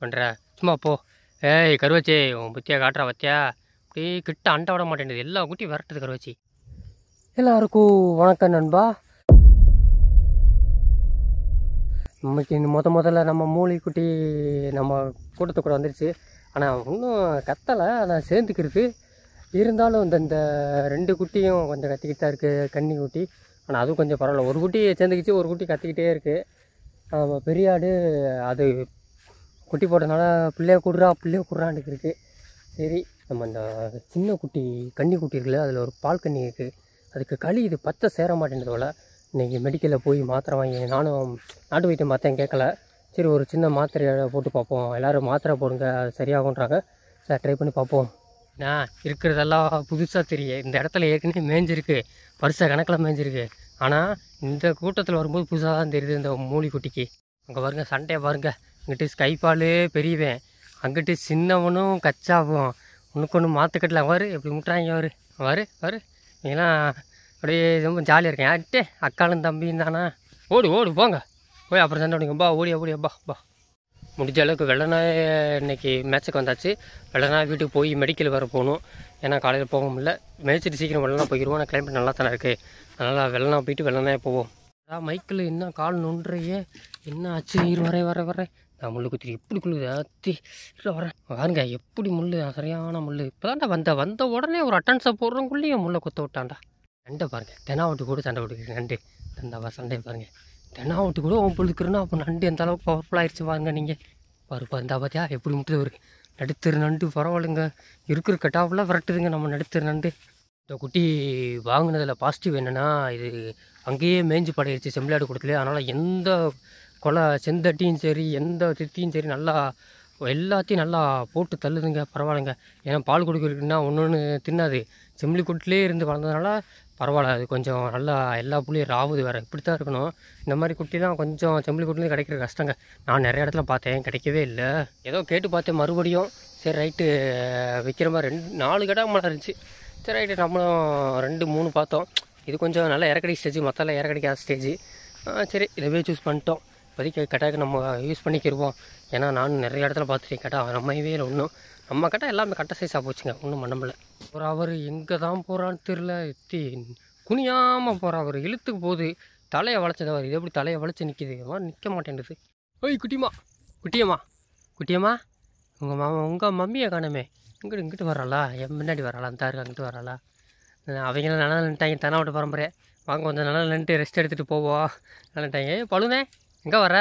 பண்ணுற சும்மா போ ஏய் கருவச்சி உன் புத்தியா காட்டுறா பத்தியா அப்படியே கிட்ட அண்ட விட மாட்டேங்குது எல்லா குட்டியும் விரட்டுது கருவச்சி எல்லாருக்கும் வணக்கம் நண்பா இன்னைக்கு இந்த முத முதல்ல நம்ம மூளை குட்டி நம்ம கூட்டத்து கூட வந்துருச்சு ஆனால் இன்னும் கத்தலை ஆனால் சேர்ந்துக்கிறது இருந்தாலும் இந்த இந்த ரெண்டு குட்டியும் கொஞ்சம் கத்திக்கிட்டு தான் இருக்குது கன்னி குட்டி ஆனால் அதுவும் கொஞ்சம் பரவாயில்ல ஒரு குட்டி சேர்ந்துக்கிச்சு ஒரு குட்டி கத்திக்கிட்டே இருக்குது ஆமாம் பெரிய ஆடு அது குட்டி போட்டனால பிள்ளைய கூடுறா பிள்ளைய கூடுறான்னு இருக்குது சரி நம்ம அந்த சின்ன குட்டி கன்னி குட்டி இருக்குல்ல அதில் ஒரு பால் கன்னி இருக்குது அதுக்கு களி இது பச்சை சேர மாட்டேங்குது போல் இன்றைக்கி மெடிக்கலில் போய் மாத்திரை வாங்கி நானும் நாட்டு வைத்தியம் பார்த்தேன் கேட்கல சரி ஒரு சின்ன மாத்திரையை போட்டு பார்ப்போம் எல்லோரும் மாத்திரை போடுங்க அது சரியாகுன்றாங்க சரி ட்ரை பண்ணி பார்ப்போம் நான் இருக்கிறதெல்லாம் புதுசாக தெரியும் இந்த இடத்துல ஏற்கனவே மேய்ஞ்சிருக்கு வருஷ கணக்கில் மேய்ஞ்சிருக்கு ஆனால் இந்த கூட்டத்தில் வரும்போது புதுசாக தான் தெரியுது இந்த மூலி குட்டிக்கு அங்கே பாருங்க சண்டையை பாருங்க இங்கிட்டு ஸ்கைபாலு பெரியவன் அங்கிட்டு சின்னவனும் கச்சாவும் உனக்கு ஒன்று மாற்றுக்கட்டில் வரு எப்படி முட்டுறாங்க வரு வரு வரு நீங்களாம் அப்படியே ரொம்ப ஜாலியாக இருக்கேன் அட்டே அக்காலும் தம்பியும் தானா ஓடு ஓடு போங்க போய் அப்புறம் சண்டை ஓடிங்க பா ஓடியா ஓடியா பா பா முடிஞ்ச அளவுக்கு வெள்ளனாய் இன்னைக்கு மேட்ச்சுக்கு வந்தாச்சு வெள்ளனாய் வீட்டுக்கு போய் மெடிக்கல் வர போகணும் ஏன்னா காலையில் போக முடியல மேய்ச்சிட்டு சீக்கிரம் வெள்ளனா போயிடுவோம் ஆனால் கிளைமேட் நல்லா தானே இருக்குது அதனால் வெள்ளனா போயிட்டு வெள்ளனாய் போவோம் அதான் மைக்கில் என்ன கால் நொன்றையே என்ன ஆச்சு இரு வரேன் வரேன் வரேன் நான் முள்ளு குத்தி எப்படி குழுது அத்தி இரு வரேன் பாருங்க எப்படி முள் சரியான முள் இப்போதான்டா வந்த வந்த உடனே ஒரு அட்டன்ஸை போடுறவங்குள்ளேயும் முள்ளை குத்த விட்டான்டா நண்டை பாருங்க தெனாவட்டு கூட சண்டை போட்டுக்கிறேன் நண்டு தந்தாவா சண்டையை பாருங்க தெனாவட்டு கூட உன் பொழுதுக்குறேன்னா அப்போ நண்டு எந்த அளவுக்கு பவர்ஃபுல்லாக ஆயிடுச்சு பாருங்க நீங்கள் பாரு பாருந்தா பார்த்தியா எப்படி முட்டுது ஒரு நடுத்தரு நண்டு பரவாயில்லைங்க இருக்கிற கட்டாவில் விரட்டுதுங்க நம்ம நடுத்தரு நண்டு இந்த குட்டி வாங்கினதில் பாசிட்டிவ் என்னென்னா இது அங்கேயே மேய்ஞ்சு படையிடுச்சு செம்பிளாடு கொடுத்துல அதனால் எந்த கொலை செந்தட்டியும் சரி எந்த திட்டியும் சரி நல்லா எல்லாத்தையும் நல்லா போட்டு தள்ளுதுங்க பரவாயில்லைங்க ஏன்னா பால் கொடுக்குறதுக்குன்னா ஒன்று ஒன்று தின்னாது செம்பிளி கூட்டிலே இருந்து வளர்ந்ததுனால பரவாயில்ல அது கொஞ்சம் நல்லா எல்லா புள்ளியும் ராவுது வேறு இப்படி தான் இருக்கணும் இந்த மாதிரி குட்டிலாம் கொஞ்சம் செம்பிளி குட்டிலேருந்து கிடைக்கிற கஷ்டங்க நான் நிறைய இடத்துல பார்த்தேன் கிடைக்கவே இல்லை ஏதோ கேட்டு பார்த்தேன் மறுபடியும் சரி ரைட்டு விற்கிற மாதிரி ரெண்டு நாலு கடை மழை இருந்துச்சு சரி ரைட்டு நம்மளும் ரெண்டு மூணு பார்த்தோம் இது கொஞ்சம் நல்லா இறக்கடி ஸ்டேஜ் மற்றெல்லாம் இறக்கடிக்காத ஸ்டேஜ் சரி இதவே சூஸ் பண்ணிட்டோம் இப்போதைக்கு கட்டாக்கு நம்ம யூஸ் பண்ணிக்கிருவோம் ஏன்னா நானும் நிறைய இடத்துல பார்த்துட்டேன் கட்டா நம்மவே இல்லை ஒன்றும் நம்ம கட்டா எல்லாமே கட்ட சைஸாக போச்சுங்க ஒன்றும் பண்ணமில்ல ஒரு அவர் எங்கே தான் போகிறான்னு தெரில எத்தி குனியாமல் போகிற அவர் இழுத்துக்கு போகுது தலையை வளைச்சதவர் இது எப்படி தலையை வளைச்சு நிற்கிது நிற்க மாட்டேங்குது ஓய் குட்டிமா குட்டியம்மா குட்டியம்மா உங்கள் மாமா உங்கள் மம்மியை காணமே இங்கிட்டு இங்கிட்டு வராளா என் முன்னாடி வராளா அந்த இருக்கு அங்கிட்டு வராளா அவங்களும் நல்லா நின்ட்டாங்க தனாவட்ட பரம்பரை வாங்க கொஞ்சம் நல்லா நின்றுட்டு ரெஸ்ட் எடுத்துகிட்டு போவோம் நின்ட்டாங்க ஏய் பழுனே எங்கே வர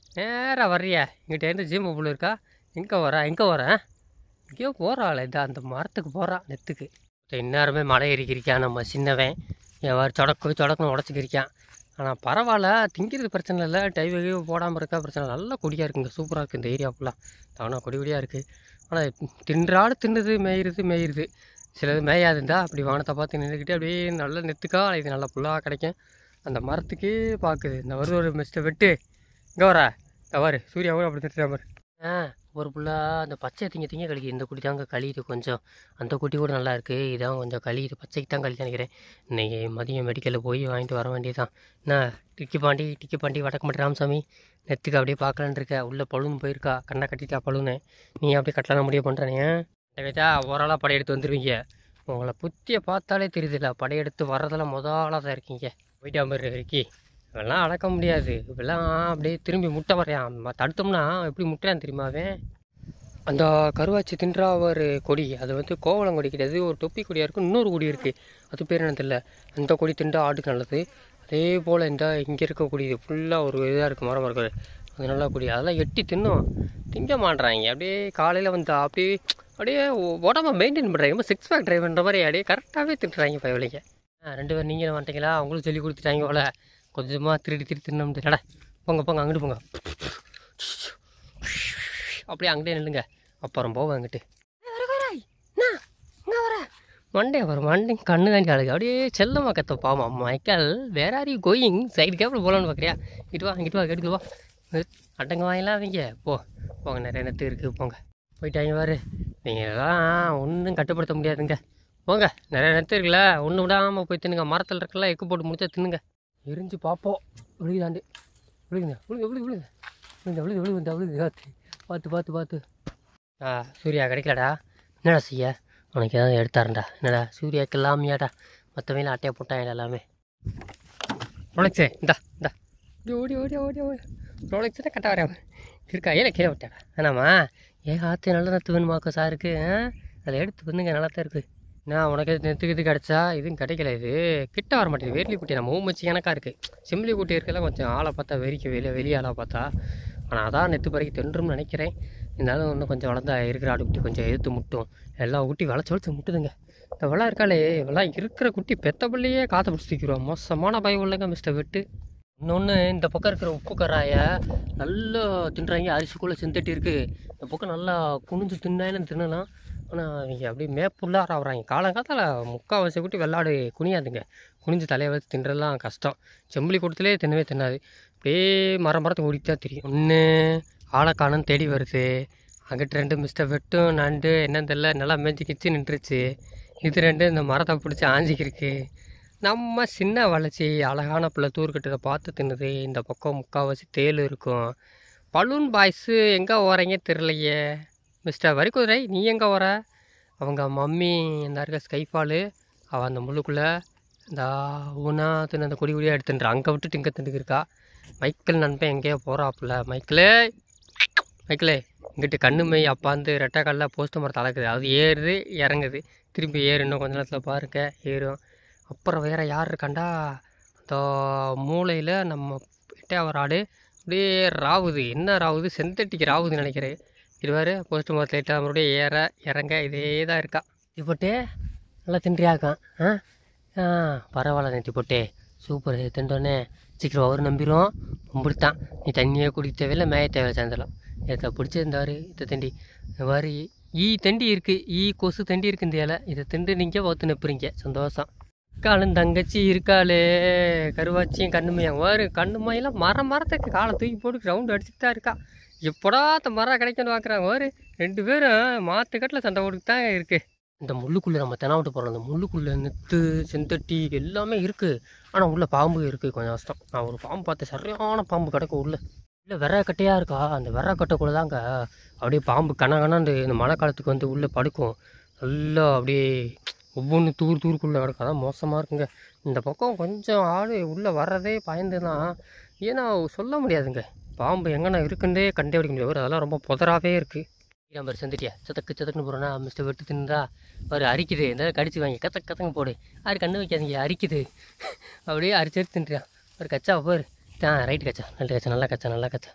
நேராக வர்றியா இங்கிட்ட இருந்து ஜிம் புல் இருக்கா எங்கே வர எங்கே வர எங்கேயோ போகிறாள் இதா அந்த மரத்துக்கு போகிறான் நெத்துக்கு இந்நேரமே மலை ஏறிக்கிருக்கான் நம்ம சின்னவன் என் வாரு சொடக்கு சொடக்குன்னு உடச்சிக்கிருக்கான் ஆனால் பரவாயில்ல திங்கிறது பிரச்சனை இல்லை டைவகே போடாமல் இருக்கா பிரச்சனை இல்லை. நல்லா கொடியாக இருக்குங்க சூப்பராக இருக்குது இந்த ஏரியா ஃபுல்லாக தானா கொடி கொடியாக இருக்குது ஆனால் தின்றாடு தின்னுது மேயிறது மேயிறது சிலது மேயாது இருந்தால் அப்படி வானத்தை பார்த்து நின்றுக்கிட்டு அப்படியே நல்ல நெத்துக்கா இது நல்லா ஃபுல்லாக கிடைக்கும் அந்த மரத்துக்கே பார்க்குது இந்த வருது ஒரு மிஸ்டர் வெட்டு இங்கே வர தவறு சூர்யா கூட அப்படி திட்டுற மாதிரி ஆ ஒரு ஃபுல்லாக அந்த பச்சை திங்க திங்க கழிக்குது இந்த குட்டி தாங்க கழியுது கொஞ்சம் அந்த குட்டி கூட நல்லா இருக்குது இதான் கொஞ்சம் கழியுது பச்சைக்கு தான் கழிச்சு நினைக்கிறேன் இன்றைக்கி மதியம் மெடிக்கலில் போய் வாங்கிட்டு வர வேண்டியதுதான் என்ன டிக்கி பாண்டி டிக்கி பாண்டி வடக்கம்பட்டி ராமசாமி நெத்துக்கு அப்படியே பார்க்கலான்னு இருக்க உள்ளே பழுன்னு போயிருக்கா கண்ணை கட்டிட்டா பழுன்னு நீ அப்படியே கட்டலாம் முடிய பண்ணுறேனே கேட்டா ஓரளவு படையெடுத்து வந்துடுவீங்க உங்களை புத்தியை பார்த்தாலே தெரியுதுல்ல படையெடுத்து வர்றதெல்லாம் முதலாக தான் இருக்கீங்க போயிட்டா மாதிரி இருக்கி இவெல்லாம் அடக்க முடியாது இவெல்லாம் அப்படியே திரும்பி முட்டை வரையான் ம- தடுத்தோம்னா எப்படி முட்டையான் தெரியுமா அவன் அந்த கருவாச்சி தின்றா ஒரு கொடி அது வந்து கோவலம் கொடி கிடையாது ஒரு தொப்பி கொடியாக இருக்கும் இன்னொரு கொடி இருக்குது அது பேர் என்ன தெரியல அந்த கொடி தின்றா ஆட்டுக்கு நல்லது அதே போல் இந்த இங்கே இருக்க கொடி ஃபுல்லாக ஒரு இதாக இருக்குது மரம் இருக்குது அது நல்லா கொடி அதெல்லாம் எட்டி தின்னும் திங்க மாட்றாங்க அப்படியே காலையில் வந்து அப்படியே அப்படியே உ- உடம்ப மெயின்டைன் பண்ணுறாங்க ரொம்ப சிக்ஸ் பேக் ட்ரைவ் பண்ணுற மாதிரி அப்படியே கரெக்டாகவே திட்டுறாங்க பயவலிங்க ரெண்டு பேர் நீங்களும் வந்துட்டீங்களா அவங்களும் சொல்லி கொடுத்துட்டாங்க போல கொஞ்சமாக திருடி திருடி தின்னும் நட போங்க போங்க அங்கிட்டு போங்க அப்படியே அங்கிட்டே நில்லுங்க அப்புறம் போவேன் அங்கிட்டு மண்டே வரும் மண்டே கண்ணு தாண்டி அழகு அப்படியே செல்லமாக கத்த பாவம் மைக்கேல் வேற ஆர் யூ கோயிங் சைடு கேப்பில் போகலான்னு பார்க்குறியா இங்கிட்டு வா இங்கிட்டு வா கேட்டுக்கு வா அட்டங்க வாங்கலாம் அவங்க போ போங்க நிறைய நெத்து இருக்குது போங்க போயிட்டாங்க பாரு நீங்கள் எல்லாம் ஒன்றும் கட்டுப்படுத்த முடியாதுங்க போங்க நிறைய நெத்து இருக்குல்ல ஒன்று விடாமல் போய் தின்னுங்க மரத்தில் இருக்கலாம் எக்கு போட்டு முடிச்சா தின்னுங்க எரிஞ்சு பார்ப்போம் விழுகுதாண்டு விழுகுங்க விழுங்க விழுகு விழுங்க விழுங்க விழுகு விழுகு இந்த விழுகு பார்த்து பார்த்து பார்த்து ஆ சூர்யா கிடைக்கலடா என்னடா செய்ய உனக்கு ஏதாவது எடுத்தாரண்டா என்னடா சூர்யாவுக்கு எல்லாமையாடா மற்றவங்களாம் அட்டையை போட்டாங்க எல்லாமே ரோலெக்ஸே இந்தா இந்தா ஓடி ஓடி ஓடி ஓடி ரோலெக்ஸ் தான் கட்ட வரேன் இருக்கா ஏன் கீழே விட்டாடா வேணாமா ஏன் ஆற்று நல்ல நத்து வேணுமாக்கோ சாருக்கு ஆ அதில் எடுத்து வந்துங்க நல்லா தான் இருக்குது நான் உனக்கு நெத்துக்கு இது கிடச்சா இதுவும் கிடைக்கல இது கிட்ட வர மாட்டேங்குது வேர்லி குட்டி நம்ம ஊமச்சி எனக்கா இருக்குது செம்பிலி குட்டி இருக்கலாம் கொஞ்சம் ஆளை பார்த்தா வெறிக்க வெளியே வெளியே ஆளாக பார்த்தா ஆனால் அதான் நெத்து பறக்கி தின்றும்னு நினைக்கிறேன் இருந்தாலும் இன்னும் கொஞ்சம் வளர்ந்தா இருக்கிற ஆடு குட்டி கொஞ்சம் எதிர்த்து முட்டும் எல்லா குட்டி வளைச்சு வளைச்சு முட்டுதுங்க இந்த விளா இருக்காளே விளா இருக்கிற குட்டி பெத்த பிள்ளையே காற்றை பிடிச்சி தூக்கிடுவோம் மோசமான பயம் இல்லைங்க மிஸ்டர் வெட்டு இன்னொன்று இந்த பக்கம் இருக்கிற உப்பு கராயை நல்லா தின்றாங்க அரிசிக்குள்ளே செந்தட்டி இருக்குது இந்த பக்கம் நல்லா குனிஞ்சு தின்னாயிலும் தின்னலாம் ஆனால் அவங்க அப்படியே மேப்புள்ளார ஆகுறாங்க காலங்காலத்தில் முக்கால்வாசி குட்டி வெள்ளாடு குனியாதுங்க குனிஞ்சு தலையை வச்சு தின்றதெல்லாம் கஷ்டம் செம்பிலி கூட்டத்திலே தின்னவே தின்னாது அப்படியே மரம் மரத்தை ஓடிட்டு தான் தெரியும் ஒன்று ஆளைக்கானு தேடி வருது அங்கிட்டு ரெண்டு மிஸ்டர் வெட்டும் நண்டு என்னன்னு தெரியல நல்லா மேய்ச்சி கிச்சு நின்றுச்சு இது ரெண்டு இந்த மரத்தை பிடிச்சி ஆஞ்சிக்கிருக்கு நம்ம சின்ன வளர்ச்சி அழகான பிள்ளை தூர்கிட்டதை பார்த்து தின்னுது இந்த பக்கம் முக்கால்வாசி தேள் இருக்கும் பலூன் பாய்ஸு எங்கே ஓரீங்க தெரிலையே மிஸ்டர் வரிக்குதிரை நீ எங்கே வர அவங்க மம்மி இந்த இருக்க ஸ்கைஃபாலு அவள் அந்த முள்ளுக்குள்ளே இந்த ஊனா தின்னு அந்த கொடி கொடியாக எடுத்துன்றா அங்கே விட்டுட்டு இங்கே திண்டுக்கு இருக்கா மைக்கேல் நண்பன் எங்கேயோ போகிறாப்புல மைக்கிளே மைக்கிளே இங்கிட்டு கண்ணு மை அப்பாந்து ரெட்டை கல்லில் போஸ்ட் மரத்தை அளக்குது அது ஏறுது இறங்குது திருப்பி ஏறு இன்னும் கொஞ்ச நேரத்தில் பாருங்க ஏறும் அப்புறம் வேறு யார் இருக்காண்டா அந்த மூளையில் நம்ம எட்டையாவர் ஆடு அப்படியே ராவுது என்ன ராவுது செந்தட்டிக்கு ராவுதுன்னு நினைக்கிறேன் இருவாரு போஸ்ட் மரத்தில் எட்டா மறுபடியும் ஏற இறங்க இதே தான் இருக்கா இப்போட்டே நல்லா தின்றியாக்கான் ஆ ஆ பரவாயில்ல நேற்று போட்டே சூப்பர் திண்டோன்னே சீக்கிரம் அவர் நம்பிடும் கும்பிடுத்தான் நீ தண்ணியே குடிக்க தேவையில்ல மேய தேவை சாயந்தரம் இதை பிடிச்சிருந்தாரு இதை தண்டி இந்த மாதிரி ஈ தண்டி இருக்குது ஈ கொசு தண்டி இருக்கு இந்த இலை இதை திண்டு நீங்கள் பார்த்து நிற்புறீங்க சந்தோஷம் அக்காளும் தங்கச்சி இருக்காளே கருவாச்சியும் கண்ணுமையும் வாரு கண்ணுமையெல்லாம் மரம் மரத்துக்கு காலை தூக்கி போட்டு ரவுண்டு அடிச்சுட்டு தான் இருக்கா எப்படா அந்த மரம் கிடைக்கும்னு பார்க்குறாங்க வாரு ரெண்டு பேரும் மாற்றுக்கட்டில் சண்டை போட்டுட்டு தான் இருக்குது இந்த முள்ளுக்குள்ளே நம்ம தெனாவட்டு போகிறோம் அந்த முள்ளுக்குள்ளே நெத்து செந்தட்டி எல்லாமே இருக்குது ஆனால் உள்ளே பாம்பு இருக்குது கொஞ்சம் கஷ்டம் நான் ஒரு பாம்பு பார்த்தேன் சரியான பாம்பு கிடக்கு உள்ளே இல்லை விற கட்டையாக இருக்கா அந்த விற கட்டைக்குள்ளே தாங்க அப்படியே பாம்பு கனகனாண்டு இந்த மழை காலத்துக்கு வந்து உள்ளே படுக்கும் நல்லா அப்படியே ஒவ்வொன்று தூர் தூருக்குள்ளே கிடக்கும் அதான் மோசமாக இருக்குங்க இந்த பக்கம் கொஞ்சம் ஆடு உள்ளே வர்றதே பயந்து தான் ஏன்னா சொல்ல முடியாதுங்க பாம்பு எங்கன்னா இருக்குன்றே கண்டுபிடிக்க முடியாது அதெல்லாம் ரொம்ப புதராகவே இருக்குது நம்பர் செந்துட்டியா சதக்கு சதக்குன்னு போகிறோன்னா மிஸ்டர் வெட்டு தின்றா பாரு அரிக்குது இந்த கடிச்சு வாங்கி கத்தக்கு கத்தங்க போடு யாரு கண்ணு வைக்காதீங்க அரிக்குது அப்படியே அரிச்சு எடுத்து தின்றான் ஒரு கச்சா பாரு ஆ ரைட்டு கச்சா நல்ல கச்சா நல்லா கச்சா நல்லா கச்சா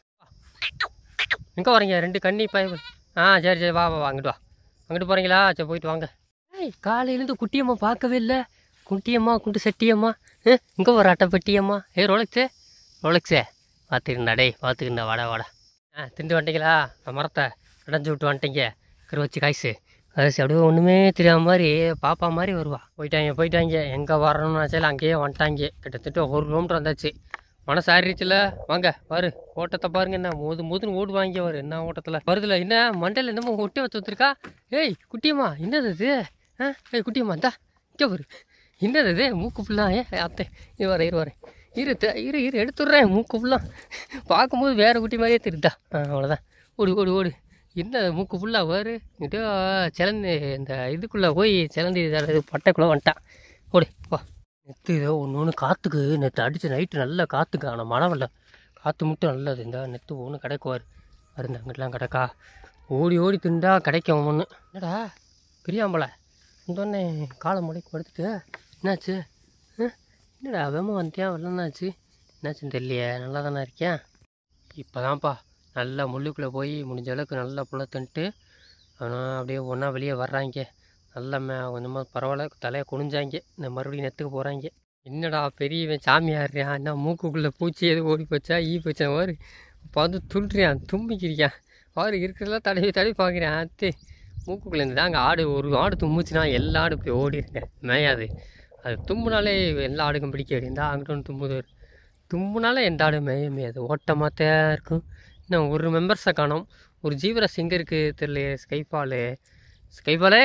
எங்கே வரீங்க ரெண்டு கண்ணி பய ஆ சரி சரி வா வா வா அங்கிட்டு வா அங்கிட்டு போகிறீங்களா சரி போயிட்டு வாங்க ஏய் காலையிலேருந்து குட்டியம்மா பார்க்கவே இல்லை குட்டியம்மா குண்டு செட்டியம்மா இங்கே வர அட்டை பெட்டியம்மா ஏ ரோலக்ஸே ரோலக்ஸே பார்த்துக்கிண்டா டேய் பார்த்துக்கிண்டா வாடா வாடா ஆ திண்டு வந்துட்டீங்களா நான் மரத்தை அடைஞ்சு விட்டு வந்துட்டீங்க கருவச்சி காய்ஸு அது அப்படியே ஒன்றுமே தெரியாத மாதிரி பாப்பா மாதிரி வருவா போயிட்டாங்க போயிட்டாங்க எங்கே வரணும்னு நினச்சாலும் அங்கேயே வந்துட்டாங்க கிட்டத்தட்ட ஒரு கிலோமீட்டர் வந்தாச்சு மனசு ஆறிடுச்சுல வாங்க பாரு ஓட்டத்தை பாருங்க என்ன மோது மோதுன்னு ஓடுவாங்க வரு என்ன ஓட்டத்தில் வருதுல என்ன மண்டையில் என்னமோ ஒட்டி வச்சு வச்சிருக்கா ஏய் குட்டியம்மா என்னது இது ஆ ஏய் குட்டியம்மா இந்தா இங்கே வரு என்னது இது மூக்கு ஃபுல்லாக ஏ அத்தை இது வரேன் இரு வரேன் இரு த- இரு இரு எடுத்துடுறேன் மூக்கு ஃபுல்லாக பார்க்கும்போது வேறு குட்டி மாதிரியே தெரியுதா ஆ அவ்வளோதான் ஓடு ஓடு ஓடு என்ன மூக்கு ஃபுல்லாக வரு இங்கிட்ட சிலந்து இந்த இதுக்குள்ளே போய் சிலந்தி இது பட்டைக்குள்ளே வந்துட்டான் ஓடு வா நெத்து ஏதோ ஒன்று ஒன்று காற்றுக்கு நேற்று அடித்த நைட்டு நல்ல காற்றுக்கு ஆனால் மழை வரல காற்று மட்டும் நல்லது இந்த நெத்து ஒன்று கிடைக்குவார் மருந்து அங்கிட்டலாம் கிடக்கா ஓடி ஓடி திண்டா கிடைக்கும் ஒன்று என்னடா பிரியாம்பளை இந்தோடனே காலை முளைக்கு படுத்துட்டு என்னாச்சு ஆ? என்னடா வேமா வந்துட்டியா வெள்ளம்னாச்சு என்னாச்சுன்னு தெரியலையே நல்லா தானே இருக்கேன் இப்போதான்ப்பா நல்லா முள்ளுக்குள்ளே போய் முடிஞ்ச அளவுக்கு நல்லா புள்ள தின்ட்டு அவனும் அப்படியே ஒன்றா வெளியே வர்றாங்க நல்லா மே கொஞ்சமாக பரவாயில்ல தலையை குனிஞ்சாங்க இந்த மறுபடியும் நெத்துக்கு போகிறாங்க என்னடா பெரியவன் சாமியாடுறான் என்ன மூக்குக்குள்ளே பூச்சி எதுவும் ஓடி போச்சா ஈ போச்சா வாரு இப்போ வந்து துண்டுறியான் தும்பிக்கிறியான் வாரு இருக்கிறதெல்லாம் தடவி தடவி பார்க்குறேன் அத்தே மூக்குக்குள்ளே இருந்து தாங்க ஆடு ஒரு ஆடு தும்புச்சுன்னா எல்லா ஆடு இப்படி ஓடிடுங்க மேயாது அது தும்புனாலே எல்லா ஆடுக்கும் பிடிக்காது இந்த அங்கிட்ட ஒன்று தும்புது தும்புனாலே எந்த ஆடும் மேய மேயாது ஓட்டமாக தான் இருக்கும் இன்னும் ஒரு மெம்பர்ஸை காணோம் ஒரு ஜீவராசி எங்கே இருக்குது தெரியல ஸ்கைஃபாலு ஸ்கைஃபாலே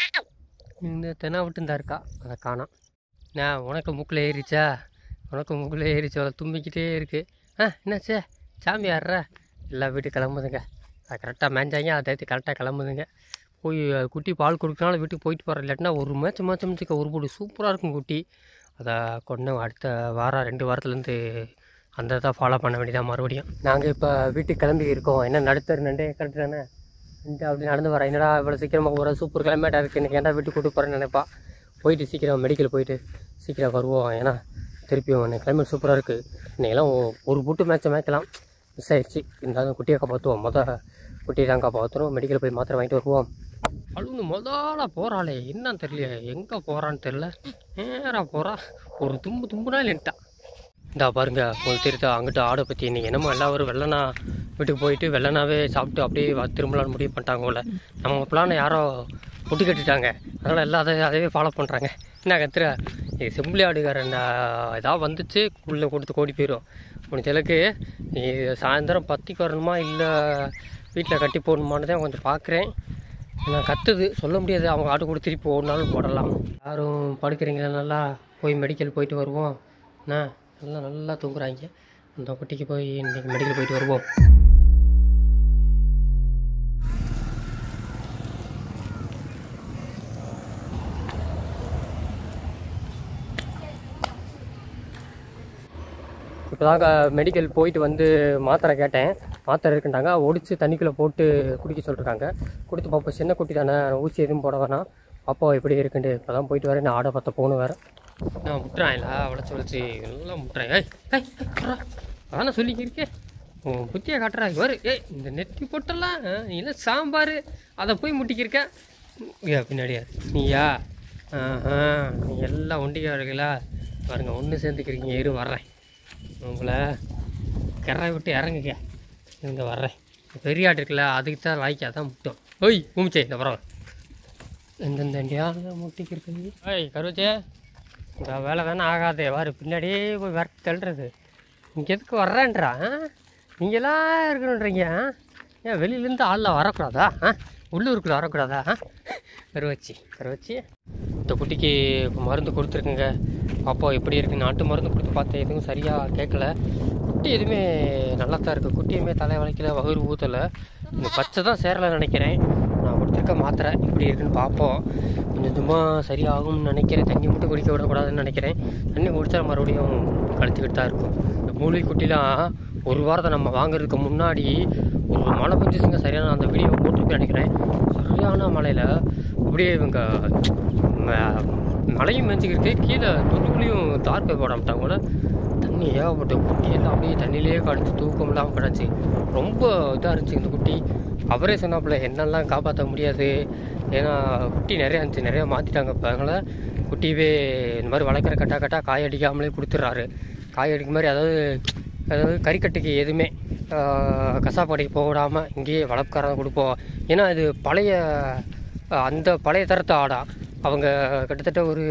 இந்த தெனா விட்டு இந்த இருக்கா அதை காணோம் நான் உனக்கு மூக்கில் ஏறிச்சா உனக்கு மூக்கில் ஏறிச்சு அவளை தும்பிக்கிட்டே இருக்கு ஆ என்னாச்சே சாமி ஆடுற எல்லா வீட்டுக்கு கிளம்புதுங்க அது கரெக்டாக மேய்ஞ்சாங்க அதை தேர்த்து கரெக்டாக கிளம்புதுங்க போய் அது குட்டி பால் கொடுக்கனாலும் வீட்டுக்கு போயிட்டு போகிறேன் இல்லாட்டினா ஒரு மேட்ச் மேட்ச் முடிச்சுக்க ஒரு போடு சூப்பராக இருக்கும் குட்டி அதை கொண்டு அடுத்த வாரம் ரெண்டு வாரத்துலேருந்து அந்த இதை ஃபாலோ பண்ண வேண்டியதான் மறுபடியும் நாங்கள் இப்போ வீட்டுக்கு கிளம்பி இருக்கோம் என்ன நடுத்தர் நண்டே கரெக்டு தானே நண்டு அப்படி நடந்து வரேன் என்னடா இவ்வளோ சீக்கிரமாக போகிற சூப்பர் கிளைமேட்டாக இருக்குது எனக்கு ஏன்டா வீட்டுக்கு கூட்டு போகிறேன்னு நினைப்பா போயிட்டு சீக்கிரம் மெடிக்கல் போயிட்டு சீக்கிரம் வருவோம் ஏன்னா திருப்பியும் எனக்கு கிளைமேட் சூப்பராக இருக்குது இன்னைக்கெல்லாம் ஒ- ஒரு புட்டு மேட்ச்சை மேய்க்கலாம் மிஸ் ஆயிடுச்சு இருந்தாலும் குட்டியை காப்பாற்றுவோம் மொதல் குட்டியை தான் காப்பாற்றுறோம் மெடிக்கல் போய் மாத்திரை வாங்கிட்டு வருவோம் அழுந்து முதல்ல போகிறாளே என்னன்னு தெரியல எங்கே போகிறான்னு தெரில நேராக போகிறா ஒரு தும்பு தும்புனா இல்லைன்ட்டா இந்தா பாருங்க உங்களுக்கு தெரியுதா அங்கிட்ட ஆடை பற்றி இன்னைக்கு என்னமோ எல்லாரும் வெள்ளனா வீட்டுக்கு போயிட்டு வெள்ளனாவே சாப்பிட்டு அப்படியே வ- திரும்பலான்னு முடிவு பண்ணிட்டாங்க போல நம்ம பிளானை யாரோ முட்டி கட்டிட்டாங்க அதனால் எல்லாம் அதை அதவே ஃபாலோ பண்ணுறாங்க என்ன கத்துற இது செம்பிளி ஆடுகாரன் ஏதாவது வந்துச்சு உள்ளே கொடுத்து ஓடி போயிடும் முடிஞ்சளவுக்கு நீ சாயந்தரம் பத்திக்கு வரணுமா இல்லை வீட்டில் கட்டி போடணுமான்னு தான் கொஞ்சம் பார்க்குறேன் நான் கத்துது சொல்ல முடியாது அவங்க ஆட்டு கூட திருப்பி ஓடினாலும் போடலாம் யாரும் படுக்கிறீங்களா நல்லா போய் மெடிக்கல் போயிட்டு வருவோம் என்ன நல்லா நல்லா தூங்குறாங்க அந்த குட்டிக்கு போய் இன்னைக்கு மெடிக்கல் போயிட்டு வருவோம் இப்போ தாங்க மெடிக்கல் போயிட்டு வந்து மாத்திரை கேட்டேன் மாத்திரை இருக்குன்றாங்க ஒடிச்சு தண்ணிக்குள்ளே போட்டு குடிக்க சொல்லிருக்காங்க கொடுத்து பார்ப்போம் சின்ன குட்டி தானே ஊசி எதுவும் போட வேணாம் அப்போ எப்படி இருக்குன்ட்டு இப்போ தான் போயிட்டு வரேன் நான் ஆடை பார்த்த போகணும் வேறு நான் முட்டுறேன் இல்லை வளைச்சி வளைச்சி நல்லா முட்டுறேன் ஏய் ஏய் ஏய், அதானே சொல்லிக்கிருக்கேன் உன் புத்தியை காட்டுறா இவர் ஏய் இந்த நெத்தி போட்டெல்லாம் ஆ, நீ என்ன சாம்பார் அதை போய் முட்டிக்கிருக்க ஏ பின்னாடியா நீயா ஆஹா நீ எல்லாம் ஒண்டிக்கா இருக்கீங்களா பாருங்க ஒன்று சேர்ந்துக்கிறீங்க இரு வர்றேன் உங்களை கரை விட்டு இறங்குங்க இங்கே வர்றேன் பெரிய ஆட்டு இருக்குல்ல அதுக்கு தான் லாய்க்கு அதான் முட்டும் ஓய் பூமிச்சே இந்த பரவாயில்ல எந்தெந்த இண்டியாவில் முட்டிக்கிருக்கு ஏய் கருவச்சே இந்த வேலை வேணா ஆகாதே வாரு பின்னாடியே போய் விரட்டி தள்ளுறது இங்கே எதுக்கு வர்றேன்றா ஆ? நீங்களாம் இருக்கணுன்றீங்க ஆ? ஏன் வெளியிலேருந்து ஆளில் வரக்கூடாதா ஆ உள்ளூருக்குள்ள வரக்கூடாதா ஆ கருவச்சி கருவச்சி இந்த குட்டிக்கு இப்போ மருந்து கொடுத்துருக்குங்க அப்போ எப்படி இருக்குது நாட்டு மருந்து கொடுத்து பார்த்தேன் எதுவும் சரியாக கேட்கல குட்டி எதுவுமே நல்லா தான் இருக்குது குட்டியுமே தலை வலிக்கல வகுறு ஊற்றலை இந்த பச்சை தான் சேரலை நினைக்கிறேன் நான் கொடுத்துருக்க மாத்திரை எப்படி இருக்குன்னு பார்ப்போம் கொஞ்சம் சும்மா சரியாகும்னு நினைக்கிறேன் தண்ணி மட்டும் குடிக்க விடக்கூடாதுன்னு நினைக்கிறேன் தண்ணி குடித்தா மறுபடியும் கழிச்சுக்கிட்டு தான் இருக்கும் இந்த மூலிகை குட்டிலாம் ஒரு வாரத்தை நம்ம வாங்குறதுக்கு முன்னாடி ஒரு மழை பெஞ்சிச்சுங்க சரியான அந்த வீடியோ போட்டுருக்கேன் நினைக்கிறேன் சரியான மழையில் அப்படியே இவங்க ம- மழையும் மேய்ச்சிக்கிட்டு கீழே தொண்டுக்குள்ளேயும் தார் போய் போட மாட்டாங்க போல தண்ணி ஏகப்பட்ட குட்டி எல்லாம் அப்படியே தண்ணியிலேயே கடிச்சு தூக்கம் இல்லாமல் கிடச்சி ரொம்ப இதாக இருந்துச்சு இந்த குட்டி அவரே சொன்னாப்புல என்னெல்லாம் காப்பாற்ற முடியாது ஏன்னா குட்டி நிறையா இருந்துச்சு நிறையா மாற்றிட்டாங்க இப்போ அதனால் குட்டியவே இந்த மாதிரி வளர்க்குற கட்டா கட்டா காய் அடிக்காமலே கொடுத்துட்றாரு காய் அடிக்க மாதிரி அதாவது அதாவது கறிக்கட்டுக்கு எதுவுமே ஆஹ், கசாப்பாடைக்கு போக விடாமல் இங்கேயே வளர்ப்புக்காரங்க கொடுப்போம் ஏன்னா இது பழைய ஆஹ், அந்த பழைய தரத்து ஆடா அவங்க கிட்டத்தட்ட ஒரு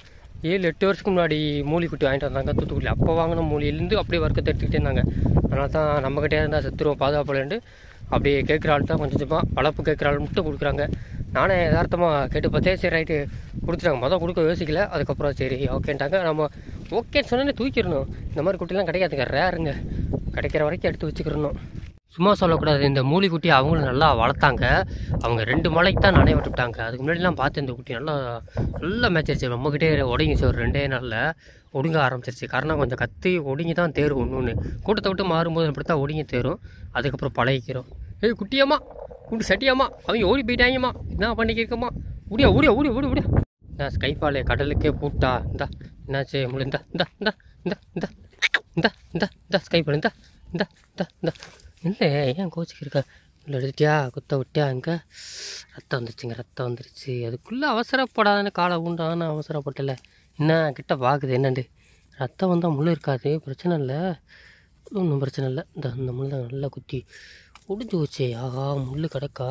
ஏழு எட்டு வருஷத்துக்கு முன்னாடி மூலி குட்டி வாங்கிட்டு வந்தாங்க தூத்துக்குடி அப்போ வாங்கின மூலியிலேருந்து அப்படியே வர்க்கத்தை எடுத்துக்கிட்டே இருந்தாங்க அதனால தான் நம்மக்கிட்டே இருந்தால் செத்துருவோம் பாதுகாப்புலன்ட்டு அப்படியே கேட்குற ஆள் தான் கொஞ்சம் கொஞ்சமாக வளர்ப்பு கேட்குற ஆள் மட்டும் கொடுக்குறாங்க நானே யதார்த்தமாக கேட்டு பார்த்தே சரி ரைட்டு கொடுத்துட்டாங்க மொதல் கொடுக்க யோசிக்கல அதுக்கப்புறம் சரி ஓகேன்ட்டாங்க நம்ம ஓகேன்னு சொன்னோன்னே தூக்கிடணும் இந்த மாதிரி குட்டிலாம் கிடைக்காதுங்க ரேருங்க கிடைக்கிற வரைக்கும் எடுத்து வச்சுக்கிறணும் சும்மா சொல்லக்கூடாது இந்த மூலி குட்டி அவங்களும் நல்லா வளர்த்தாங்க அவங்க ரெண்டு மலைக்கு தான் நனைய விட்டுட்டாங்க அதுக்கு முன்னாடிலாம் பார்த்து இந்த குட்டி நல்லா நல்லா மேய்ச்சிருச்சு நம்மக்கிட்டே ஒடுங்கிச்சு ஒரு ரெண்டே நாளில் ஒடுங்க ஆரம்பிச்சிருச்சு காரணம் கொஞ்சம் கத்தி ஒடுங்கி தான் தேரும் ஒன்று ஒன்று கூட்டத்தை விட்டு மாறும்போது இப்படி தான் ஒடுங்கி தேரும் அதுக்கப்புறம் பழகிக்கிறோம் ஏய் குட்டியம்மா குட்டி சட்டியம்மா அவங்க ஓடி போயிட்டாங்கம்மா என்ன பண்ணிக்கிருக்கம்மா ஓடியா ஓடியா ஓடியா ஓடி ஓடியா நான் ஸ்கைஃபாலே கடலுக்கே பூட்டா இந்தா என்னாச்சு முழு இந்தா இந்தா இந்தா இந்தா இந்தா இந்தா இந்தா இந்தா ஸ்கைஃபால் இந்தா இந்தா இந்தா இந்தா இல்லை ஏன் கோச்சிக்கு இருக்க உள்ள எடுத்துட்டியா குத்த விட்டியா எங்கே ரத்தம் வந்துருச்சுங்க ரத்தம் வந்துருச்சு அதுக்குள்ளே அவசரப்படாதானே காலை உண்டான அவசரப்பட்டல என்ன கிட்ட பார்க்குது என்னண்டு ரத்தம் வந்தால் முள் இருக்காது பிரச்சனை இல்லை ஒன்றும் பிரச்சனை இல்லை இந்த இந்த முள் தான் நல்லா குத்தி ஒடிஞ்சு போச்சே ஆஹா முள் கிடக்கா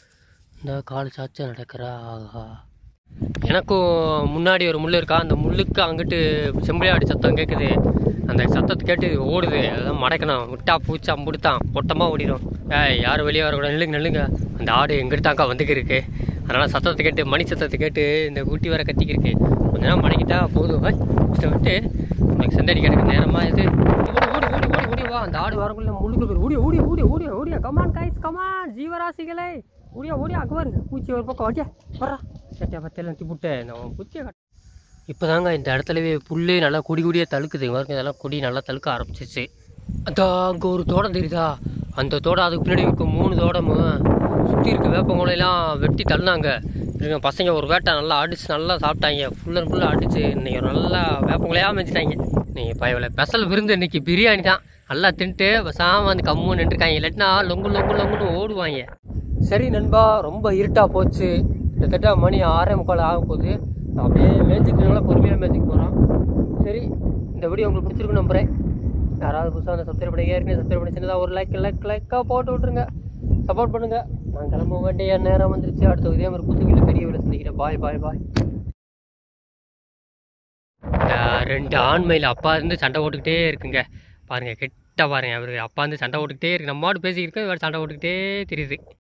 இந்த கால் சாச்சா நடக்கிறா ஆஹா எனக்கும் முன்னாடி ஒரு முள் இருக்கா அந்த முள்ளுக்கு அங்கிட்டு செம்பிளையாடி சத்தம் கேட்குது அந்த சத்தத்தை கேட்டு ஓடுது அதான் மடக்கணும் விட்டா பூச்சி அம்புடுத்தான் பொட்டமாக ஓடிடும் ஏய் யாரும் வெளியே வரக்கூடாது நில்லுங்க நில்லுங்க அந்த ஆடு எங்கிட்டாக்கா வந்துக்கு இருக்கு அதனால் சத்தத்தை கேட்டு மணி சத்தத்தை கேட்டு இந்த குட்டி வர கத்திக்கு இருக்கு கொஞ்ச நேரம் மடக்கிட்டா போதும் ஏய், இதை விட்டு உனக்கு சண்டடி கிடக்கு நேரமாக இது ஓடி ஓடி ஓடி ஓடி ஓடி வா அந்த ஆடு வரக்குள்ள முழுக்க பேர் ஓடியா ஓடியா ஓடியா ஓடியா ஓடியா கமான் கைஸ் கமான் ஜீவராசிகளே ஓடியா ஓடியா அங்கே பாருங்க பூச்சி ஒரு பக்கம் ஓடியா வர்றா சட்டியா பத்தியெல்லாம் திப்புட்டேன் நான் பூச்சியை கட்ட இப்போ தாங்க இந்த இடத்துலவே புல்லு நல்லா கொடி கொடியாக தழுக்குது இங்க பாருங்க இதெல்லாம் கொடி நல்லா தழுக்க ஆரம்பிச்சிச்சு அதான் அங்கே ஒரு தோட்டம் தெரியுதா அந்த தோட்டம் அதுக்கு பின்னாடி இருக்க மூணு தோட்டமும் சுற்றி இருக்க வேப்பங்குலையெல்லாம் வெட்டி தள்ளினாங்க இருங்க பசங்க ஒரு வேட்டை நல்லா அடிச்சு நல்லா சாப்பிட்டாங்க ஃபுல் அண்ட் ஃபுல்லாக அடிச்சு இன்னைக்கு ஒரு நல்லா வேப்பங்குலையாக மேய்ச்சிட்டாங்க நீங்கள் பயவில் ஸ்பெஷல் விருந்து இன்னைக்கு பிரியாணி தான் நல்லா தின்ட்டு சாம வந்து கம்முன்னு நின்றுருக்காங்க இல்லாட்டினா லொங்கு லொங்கு லொங்குன்னு ஓடுவாங்க சரி நண்பா ரொம்ப இருட்டாக போச்சு கிட்டத்தட்ட மணி ஆறே முக்கால் ஆக போகுது நான் அப்படியே மேய்ச்சிக்கிறவங்கள பொறுமையாக மேய்ச்சிக்க போகிறோம் சரி இந்த வீடியோ உங்களுக்கு பிடிச்சிருக்கு நம்புகிறேன் யாராவது புதுசாக வந்து சப்ஸ்கிரைப் பண்ணி ஏற்கனவே சப்ஸ்கிரைப் பண்ணி சின்னதாக ஒரு லைக் லைக் லைக்காக போட்டு விட்ருங்க சப்போர்ட் பண்ணுங்கள் நான் கிளம்ப வேண்டிய நேரம் வந்துருச்சு அடுத்த இதே மாதிரி புது வீட்டில் பெரிய வீட்டில் சந்திக்கிறேன் பாய் பாய் பாய் இந்த ரெண்டு ஆண்மையில் அப்பா இருந்து சண்டை போட்டுக்கிட்டே இருக்குங்க பாருங்க கிட்ட பாருங்க அவரு அப்பா இருந்து சண்டை போட்டுக்கிட்டே இருக்கு நம்ம மாடு பேசிக்கிட்டு இவர் சண்டை போட்டுக்கிட்டே தெரியுது